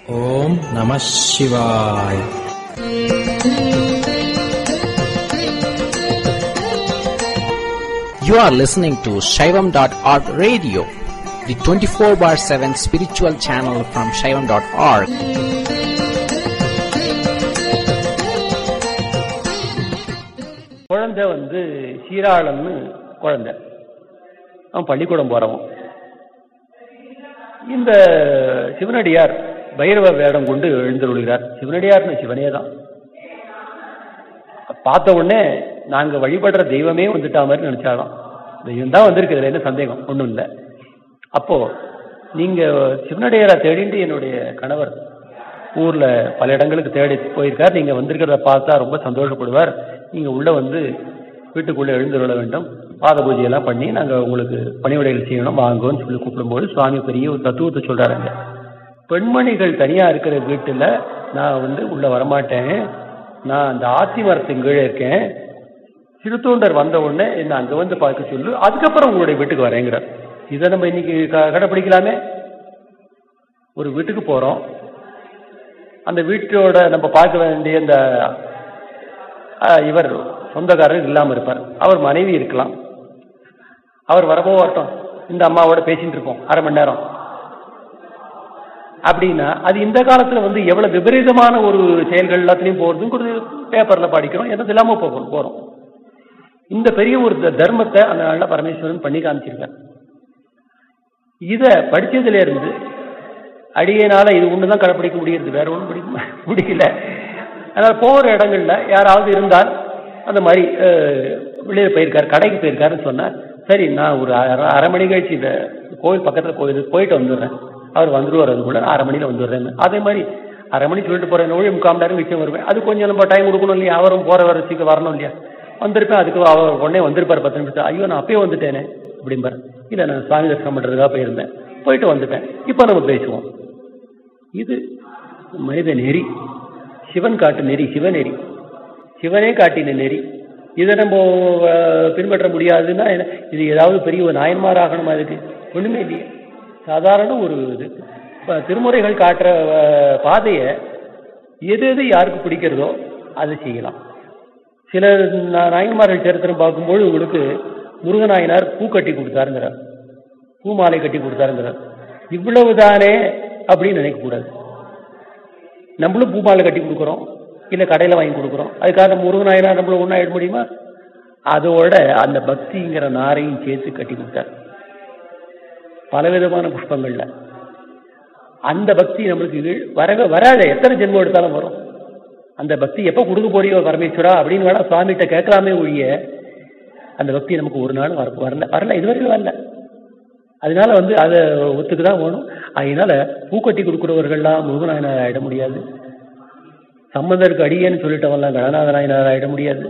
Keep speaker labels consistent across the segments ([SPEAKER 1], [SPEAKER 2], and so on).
[SPEAKER 1] ஓம் நம சிவாய் You are listening to Shaivam.org radio, the 24 bar 7 spiritual channel from Shaivam.org.
[SPEAKER 2] குழந்தை வந்து சீராளன்னு குழந்தை அவன் பள்ளிக்கூடம் போறவன் இந்த சிவனடியார் பைரவ வேடம் கொண்டு எழுந்தருளுகிறார் சிவனடியார்னு சிவனே தான் பார்த்த உடனே நாங்க வழிபடுற தெய்வமே வந்துட்டா மாதிரி நினைச்சாலும் தெய்வம் தான் வந்திருக்கு இதுல என்ன சந்தேகம் ஒண்ணும் இல்லை அப்போ நீங்க சிவனடியாரை தேடிட்டு என்னுடைய கணவர் ஊர்ல பல இடங்களுக்கு தேடி போயிருக்கார் நீங்க வந்திருக்கிறத பார்த்தா ரொம்ப சந்தோஷப்படுவார் நீங்க உள்ள வந்து வீட்டுக்குள்ள எழுந்துருள வேண்டும் பாத பூஜை எல்லாம் பண்ணி நாங்க உங்களுக்கு பணிவிடைகள் செய்யணும் வாங்கன்னு சொல்லி கூப்பிடும்போது சுவாமி பெரிய ஒரு தத்துவத்தை சொல்றாருங்க பெண்மணிகள் தனியா இருக்கிற வீட்டுல நான் வந்து உள்ள வரமாட்டேன் நான் அந்த ஆத்தி மரத்தின் கீழே இருக்கேன் சிறுத்தொண்டர் வந்த உடனே என்ன அங்க வந்து பார்க்க சொல்லு அதுக்கப்புறம் உங்களுடைய வீட்டுக்கு வரேங்கிறார் இதை நம்ம இன்னைக்கு க- கடைப்பிடிக்கலாமே ஒரு வீட்டுக்கு போறோம் அந்த வீட்டோட நம்ம பார்க்க வேண்டிய இந்த அஹ், இவர் சொந்தக்காரர் இல்லாம இருப்பார் அவர் மனைவி இருக்கலாம் அவர் வரப்போ வரட்டும் இந்த அம்மாவோட பேசிட்டு இருப்போம் அரை மணி நேரம் அப்படின்னா அது இந்த காலத்துல வந்து எவ்வளவு விபரீதமான ஒரு செயல்கள் எல்லாத்துலயும் போறதும் ஒரு பேப்பர்ல படிக்கிறோம் எதுவும் இல்லாம போகிறோம் போறோம் இந்த பெரிய ஒரு த- தர்மத்தை அந்த நாள்ல பரமேஸ்வரன் பண்ணி காமிச்சிருக்கார் இத படிச்சதுல இருந்து அடியனால இது ஒண்ணுதான் கடைப்பிடிக்க முடியுது வேற ஒண்ணும் பிடிக்க முடியல அதனால போற இடங்கள்ல யாராவது இருந்தால் அந்த மாதிரி அஹ், வெளியே போயிருக்காரு கடைக்கு போயிருக்காருன்னு சொன்னா சரி நான் ஒரு அரை அரை மணி கழிச்சு இந்த கோவில் பக்கத்துல கோயில் போயிட்டு வந்துடுறேன் அவர் வந்துருவார் அதுக்குள்ள நான் அரை மணியில வந்துடுறேன் அதே மாதிரி அரை மணி சொல்லிட்டு போறேன் ஒழி முக்கால் மணி நேரம் மிச்சம் வருவேன் அது கொஞ்சம் நம்ம டைம் கொடுக்கணும் இல்லையா அவரும் போற வர சீக்கிரம் வரணும் இல்லையா வந்திருப்பேன் அதுக்கு அவர் உடனே வந்திருப்பார் பத்து நிமிஷம் ஐயோ நான் அப்பயே வந்துட்டேனே அப்படிம்பார் இல்லை நான் சாமி தரிசனம் பண்றதுக்காக போயிருந்தேன் போயிட்டு வந்துட்டேன் இப்போ நம்ம பேசுவோம் இது மனித நெறி சிவன் காட்டு நெறி சிவநெறி சிவனே காட்டின நெறி இதை நம்ம அஹ், பின்பற்ற முடியாதுன்னா என்ன? இது ஏதாவது பெரிய ஒரு நாயன்மார் ஆகணுமா இதுக்கு ஒண்ணுமே இல்லையே சாதாரண ஒரு இது இப்ப திருமுறைகள் காட்டுற அஹ், பாதையை எது எது யாருக்கு பிடிக்கிறதோ அதை செய்யலாம் சில நா- நாயன்மார்கள் சரித்திரம் பார்க்கும்போது உங்களுக்கு முருகநாயனார் பூ கட்டி கொடுத்தாருங்கிறார் பூ மாலை கட்டி கொடுத்தாருங்கிறார் இவ்வளவுதானே அப்படின்னு நினைக்கக்கூடாது நம்மளும் பூ மாலை கட்டி கொடுக்குறோம் இல்லை கடையில் வாங்கி கொடுக்குறோம் அதுக்காக முருகநாயனார் நம்மள ஒன்றா ஆயிட முடியுமா அதோட அந்த பக்திங்கிற நாரையும் சேர்த்து கட்டி கொடுத்தார் பலவிதமான புஷ்பங்கள்ல அந்த பக்தி நம்மளுக்கு இது வரவே வராது எத்தனை ஜென்மம் எடுத்தாலும் வரும் அந்த பக்தி எப்போ கொடுக்க போறியோ பரமேஸ்வரா அப்படின்னு வேணா சுவாமிகிட்ட கேட்கலாமே ஒழிய அந்த பக்தி நமக்கு ஒரு நாள் வர வரல வரல இதுவரைக்கும் வரல அதனால வந்து அதை ஒத்துக்கு தான் வேணும் அதனால பூக்கட்டி கொடுக்குறவர்கள்லாம் முருகநாயனார் ஆயிட முடியாது சம்பந்தருக்கு அடியேன்னு சொல்லிட்டவன்லாம் கணநாத நாயனார் ஆயிட முடியாது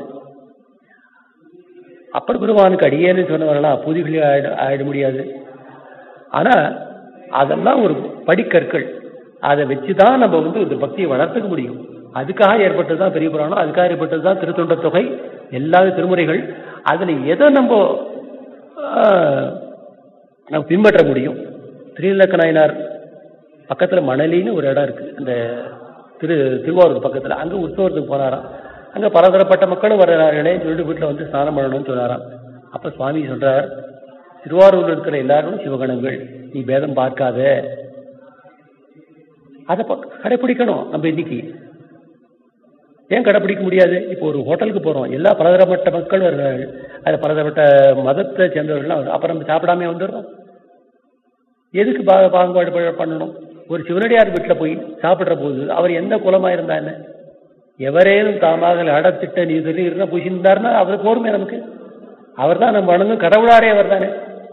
[SPEAKER 2] அப்பர் பெருமானுக்கு அடியேன்னு சொன்னவரெல்லாம் பூதிகளி ஆயிட ஆயிட முடியாது ஆனா அதெல்லாம் ஒரு படிக்கற்கள் அதை வச்சு தான் நம்ம வந்து இந்த பக்தியை வளர்த்துக்க முடியும் அதுக்காக ஏற்பட்டது தான் பெரிய புராணம் அதுக்காக ஏற்பட்டது தான் திருத்தொண்ட தொகை எல்லா திருமுறைகள் அதுல எதை நம்ம ஆஹ், நம்ம பின்பற்ற முடியும் திருநக்க நாயனார் பக்கத்துல மணலின்னு ஒரு இடம் இருக்கு அந்த திரு திருவாரூர் பக்கத்துல அங்க உற்சவத்துக்கு போனாராம் அங்க பலதரப்பட்ட மக்களும் வர்றார்களே சொல்லிட்டு வீட்டுல வந்து ஸ்நானம் பண்ணணும்னு சொன்னாராம் அப்ப சுவாமி சொல்றார் திருவாரூர்ல இருக்கிற எல்லாரும் சிவகணங்கள் நீ பேதம் பார்க்காத அதை ப- கடைப்பிடிக்கணும் நம்ம இன்னைக்கு ஏன் கடைப்பிடிக்க முடியாது இப்போ ஒரு ஹோட்டலுக்கு போறோம் எல்லா பலதரப்பட்ட மக்கள் வருகிறார்கள் அது பலதரப்பட்ட மதத்தை சேர்ந்தவர்கள்லாம் வரு- அப்புறம் நம்ம சாப்பிடாம வந்துடுறோம் எதுக்கு பா பாகுபாடு ப- பண்ணணும் ஒரு சிவனடியார் வீட்டில் போய் சாப்பிடுற போது அவர் எந்த குலமா இருந்தா என்ன எவரேனும் தாமாக அடத்திட்ட நீ சொல்லி இருந்தா புசிந்தார்னா அவர் போருமே நமக்கு அவர் தான் நம்ம வணங்கும் கடவுளாரே அவர் தானே